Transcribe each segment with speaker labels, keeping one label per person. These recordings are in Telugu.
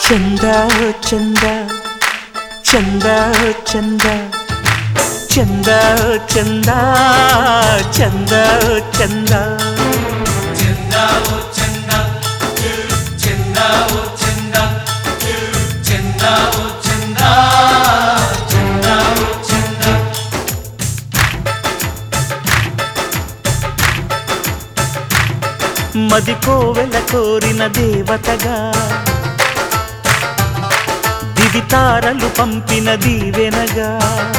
Speaker 1: చంద చంద చంద చంద చంద చంద చంద చంద మది కోవెల కోరిన దేవతగా దివితారలు పంపిన దీవెనగా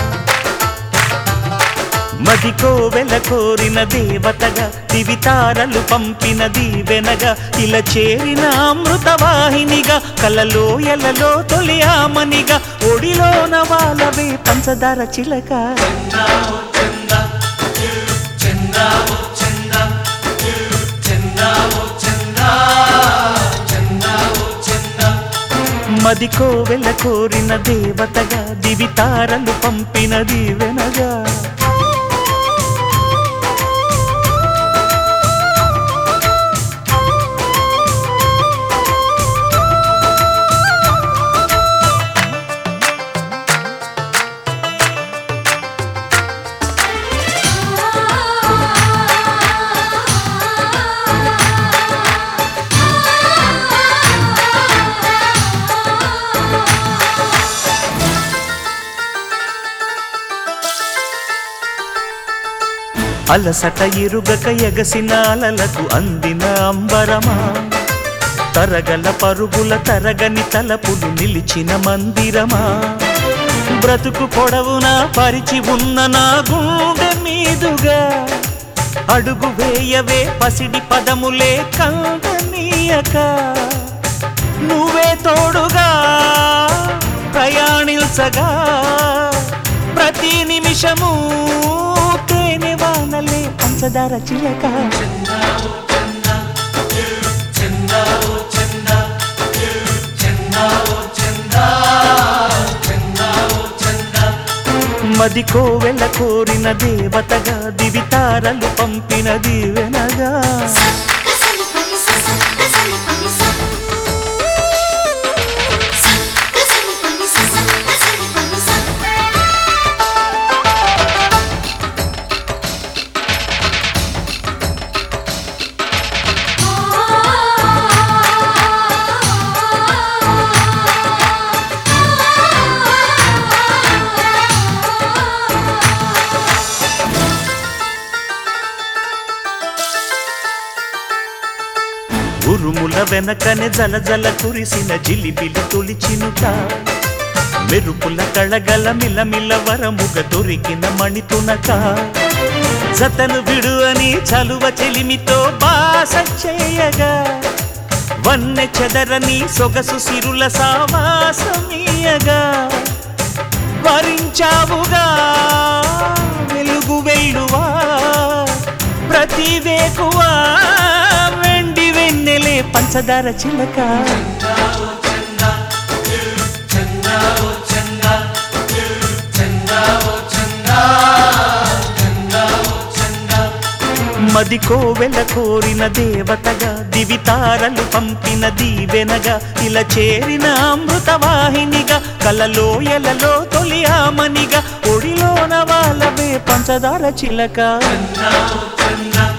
Speaker 1: మది కోవెల కోరిన దేవతగా దివితారలు పంపిన దీవెనగా ఇలా చేరిన అమృతవాహినిగా కలలో ఎలలో తొలి ఆమనిగా ఒడిలోన వాళ్ళవే పంచదార చిలక మది కోవెల కోరిన దేవతగా దివితారలు పంపిన దీవెనగా అలసట ఇరుగక ఎగసిన అలలకు అందిన అంబరమా తరగల పరుగుల తరగని తలపులు నిలిచిన మందిరమా బ్రతుకు పొడవునా పరిచి ఉన్న నా గుండె మీదుగా అడుగు వేయవే పసిడి పదములే కందనీయక నువ్వే తోడుగా ప్రయాణించగా ప్రతి నిమిషము తేనె వానలే పంచదార చిలక మది కోవెల కోరిన దేవతగా దివితారలు పంపిన దీవెనగా
Speaker 2: కసలి పని సస కసలి పని స కసలి పని సస కసలి పని స
Speaker 1: ఉరుముల వెనకనే జల జల కురిసిన జిలిబిలి తొలిచినుట మెరుపుల కళగల మిలమిల వరముగ దొరికిన మణితునక జతను విడు అని చలువ చెలిమితో బాస చేయగా వన్నె చెదరని సొగసు సిరుల సావాసమీయగా వరించావుగా వెలుగు వెల్లువా ప్రతి వేకువా వెండి వెన్నెలే పంచదార చిలక మది కోవెల కోరిన దేవతగా దివితారలు పంపిన దీవెనగా ఇలా చేరిన అమృతవాహినిగా కలలో ఎలలో తొలి ఆమనిగా ఒడిలోన వాళ్ళవే పంచదార చిలక
Speaker 3: చందా